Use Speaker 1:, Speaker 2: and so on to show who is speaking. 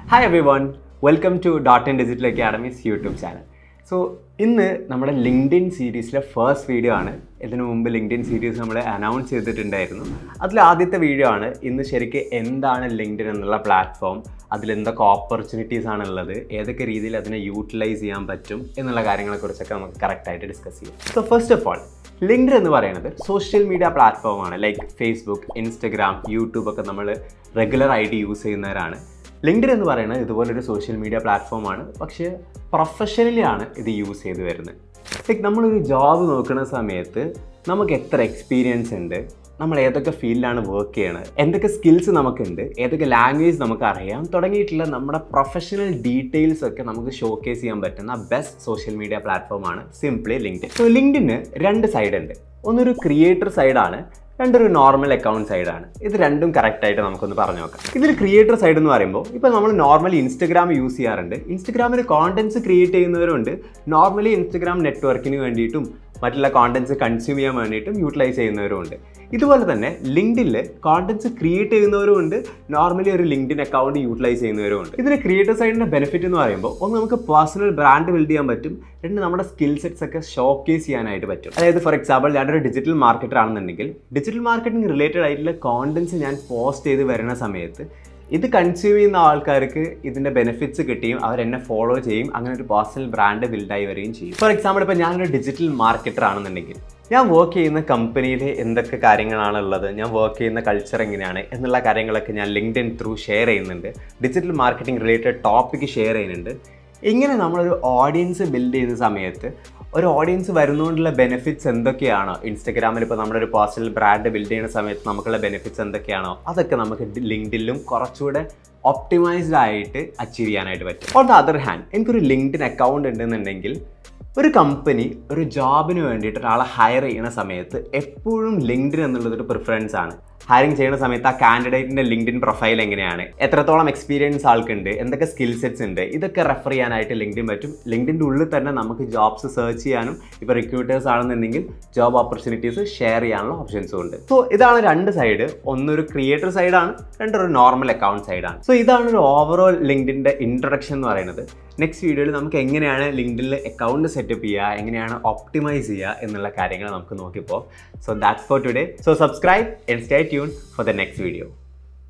Speaker 1: hi everyone welcome to dot in digital academy's YouTube channel so ഇന്ന് നമ്മുടെ LinkedIn സീരീസിലെ first video ആണ് ഇതിനു മുമ്പ് ലിങ്ക്ഡിൻ സീരീസ് നമ്മൾ അനൗൺസ് ചെയ്തിട്ടുണ്ടായിരുന്നു അതിൽ ആദ്യത്തെ വീഡിയോ ആണ് ഇന്ന് ശരിക്കും എന്താണ് ലിങ്ക്ഡിൻ എന്നുള്ള പ്ലാറ്റ്ഫോം അതിൽ എന്തൊക്കെ ഓപ്പർച്യൂണിറ്റീസ് ആണുള്ളത് ഏതൊക്കെ രീതിയിൽ അതിനെ യൂട്ടിലൈസ് ചെയ്യാൻ പറ്റും എന്നുള്ള കാര്യങ്ങളെക്കുറിച്ചൊക്കെ നമുക്ക് കറക്റ്റായിട്ട് ഡിസ്കസ് ചെയ്യാം so first of all linked എന്ന് പറയുന്നത് സോഷ്യൽ മീഡിയ പ്ലാറ്റ്ഫോമാണ് ലൈക്ക് ഫേസ്ബുക്ക് ഇൻസ്റ്റഗ്രാം യൂട്യൂബ് ഒക്കെ നമ്മൾ റെഗുലർ ആയിട്ട് യൂസ് ചെയ്യുന്നവരാണ് ലിങ്ക്ഡിൻ എന്ന് പറയുന്നത് ഇതുപോലൊരു സോഷ്യൽ മീഡിയ പ്ലാറ്റ്ഫോമാണ് പക്ഷേ പ്രൊഫഷണലി ആണ് ഇത് യൂസ് ചെയ്ത് വരുന്നത് ലൈക്ക് നമ്മളൊരു ജോബ് നോക്കുന്ന സമയത്ത് നമുക്ക് എത്ര എക്സ്പീരിയൻസ് ഉണ്ട് നമ്മൾ ഏതൊക്കെ ഫീൽഡിലാണ് വർക്ക് ചെയ്യണത് എന്തൊക്കെ സ്കിൽസ് നമുക്കുണ്ട് ഏതൊക്കെ ലാംഗ്വേജ് നമുക്ക് അറിയാം തുടങ്ങിയിട്ടുള്ള നമ്മുടെ പ്രൊഫഷണൽ ഡീറ്റെയിൽസ് ഒക്കെ നമുക്ക് ഷോക്കേസ് ചെയ്യാൻ പറ്റുന്ന ബെസ്റ്റ് സോഷ്യൽ മീഡിയ പ്ലാറ്റ്ഫോമാണ് സിംപ്ലി ലിങ്ക്ഡിൻ സോ ലിങ്ക്ഡിന് രണ്ട് സൈഡ് ഉണ്ട് ഒന്നൊരു ക്രിയേറ്റർ സൈഡാണ് രണ്ടൊരു നോർമൽ അക്കൗണ്ട് സൈഡാണ് ഇത് രണ്ടും കറക്റ്റായിട്ട് നമുക്കൊന്ന് പറഞ്ഞു നോക്കാം ഇതിൽ ക്രിയേറ്റർ സൈഡ് എന്ന് പറയുമ്പോൾ ഇപ്പോൾ നമ്മൾ നോർമലി ഇൻസ്റ്റഗ്രാം യൂസ് ചെയ്യാറുണ്ട് ഇൻസ്റ്റഗ്രാമിൽ കോണ്ടന്റ്സ് ക്രിയേറ്റ് ചെയ്യുന്നവരുണ്ട് നോർമലി ഇൻസ്റ്റഗ്രാം നെറ്റ്വർക്കിന് വേണ്ടിയിട്ടും മറ്റുള്ള കോണ്ടന്റ്സ് കൺസ്യൂം ചെയ്യാൻ വേണ്ടിയിട്ടും യൂട്ടിലൈസ് ചെയ്യുന്നവരും ഉണ്ട് ഇതുപോലെ തന്നെ ലിങ്ക്ഡിൽ കോണ്ടന്റ്സ് ക്രിയേറ്റ് ചെയ്യുന്നവരും ഉണ്ട് നോർമലി ഒരു ലിങ്ക്ഡിൻ അക്കൗണ്ട് യൂട്ടിലൈസ് ചെയ്യുന്നവരും ഉണ്ട് ഇതിന് ക്രിയേറ്റർ സൈഡിൻ്റെ ബെനിഫിറ്റ് എന്ന് പറയുമ്പോൾ ഒന്ന് നമുക്ക് പേഴ്സണൽ ബ്രാൻഡ് ബിൽഡ് ചെയ്യാൻ പറ്റും രണ്ട് നമ്മുടെ സ്കിൽ സെറ്റ്സ് ഒക്കെ ഷോക്കേസ് ചെയ്യാനായിട്ട് പറ്റും അതായത് ഫോർ എക്സാമ്പിൾ ഞാനൊരു ഡിജിറ്റൽ മാർക്കറ്റർ ആണെന്നുണ്ടെങ്കിൽ ഡിജിറ്റൽ മാർക്കറ്റിംഗ് റിലേറ്റഡ് ആയിട്ടുള്ള കോണ്ടന്റ്സ് ഞാൻ പോസ്റ്റ് ചെയ്ത് വരുന്ന സമയത്ത് ഇത് കൺസ്യൂം ചെയ്യുന്ന ആൾക്കാർക്ക് ഇതിൻ്റെ ബെനിഫിറ്റ്സ് കിട്ടിയും അവർ എന്നെ ഫോളോ ചെയ്യും അങ്ങനെ ഒരു പേഴ്സണൽ ബ്രാൻഡ് ബിൽഡായി വരികയും ചെയ്യും ഫോർ എക്സാമ്പിൾ ഇപ്പോൾ ഞാനൊരു ഡിജിറ്റൽ മാർക്കറ്റർ ആണെന്നുണ്ടെങ്കിൽ ഞാൻ വർക്ക് ചെയ്യുന്ന കമ്പനിയിൽ എന്തൊക്കെ കാര്യങ്ങളാണ് ഉള്ളത് ഞാൻ വർക്ക് ചെയ്യുന്ന കൾച്ചർ എങ്ങനെയാണ് എന്നുള്ള കാര്യങ്ങളൊക്കെ ഞാൻ ലിങ്ക്ഡിൻ ത്രൂ ഷെയർ ചെയ്യുന്നുണ്ട് digital marketing related topic share ചെയ്യുന്നുണ്ട് ഇങ്ങനെ നമ്മളൊരു ഓഡിയൻസ് ബിൽഡ് ചെയ്യുന്ന സമയത്ത് ഒരു ഓഡിയൻസ് വരുന്നതുകൊണ്ടുള്ള ബെനിഫിറ്റ്സ് എന്തൊക്കെയാണോ ഇൻസ്റ്റഗ്രാമിൽ ഇപ്പോൾ നമ്മുടെ ഒരു പേഴ്സണൽ ബ്രാൻഡ് ബിൽഡ് ചെയ്യുന്ന സമയത്ത് നമുക്കുള്ള ബെനിഫിറ്റ്സ് എന്തൊക്കെയാണോ അതൊക്കെ നമുക്ക് ലിങ്ക്ഡിലും കുറച്ചുകൂടെ ഒപ്റ്റിമൈസ്ഡ് ആയിട്ട് അച്ചീവ് ചെയ്യാനായിട്ട് പറ്റും ഓൺ ദ അതർ ഹാൻഡ് എനിക്കൊരു ലിങ്ക്ഡിൻ അക്കൗണ്ട് ഉണ്ടെന്നുണ്ടെങ്കിൽ ഒരു കമ്പനി ഒരു ജോബിന് വേണ്ടിയിട്ട് ഒരാളെ ഹയർ ചെയ്യുന്ന സമയത്ത് എപ്പോഴും ലിങ്ക്ഡിൻ എന്നുള്ളതൊരു പ്രിഫറൻസ് ആണ് ഹയറിംഗ് ചെയ്യുന്ന സമയത്ത് ആ കാൻഡിഡേറ്റിൻ്റെ ലിങ്ക്ഡിൻ പ്രൊഫൈൽ എങ്ങനെയാണ് എത്രത്തോളം എക്സ്പീരിയൻസ് ആൾക്കുണ്ട് എന്തൊക്കെ സ്കിൽ സെറ്റ്സ് ഉണ്ട് ഇതൊക്കെ റെഫർ ചെയ്യാനായിട്ട് ലിങ്ക്ഡിൻ പറ്റും ലിങ്ക്ഡിൻ്റെ ഉള്ളിൽ തന്നെ നമുക്ക് ജോബ്സ് സെർച്ച് ചെയ്യാനും ഇപ്പോൾ റിക്രൂട്ടേഴ്സ് ആണെന്നുണ്ടെങ്കിൽ ജോബ് ഓപ്പർച്യൂണിറ്റീസ് ഷെയർ ചെയ്യാനുള്ള ഓപ്ഷൻസും ഉണ്ട് സോ ഇതാണ് രണ്ട് സൈഡ് ഒന്നൊരു ക്രിയേറ്റർ സൈഡാണ് രണ്ടൊരു നോർമൽ അക്കൗണ്ട് സൈഡാണ് സോ ഇതാണ് ഒരു ഓവറോൾ ലിങ്ക്ഡിൻ്റെ ഇൻട്രൊഡക്ഷൻ എന്ന് പറയുന്നത് നെക്സ്റ്റ് വീഡിയോയിൽ നമുക്ക് എങ്ങനെയാണ് ലിങ്ക്ഡിൽ അക്കൗണ്ട് സെറ്റപ്പ് ചെയ്യുക എങ്ങനെയാണ് ഒപ്റ്റിമൈസ് ചെയ്യുക എന്നുള്ള കാര്യങ്ങൾ നമുക്ക് നോക്കിപ്പോൾ so that's for today so subscribe and stay tune for the next video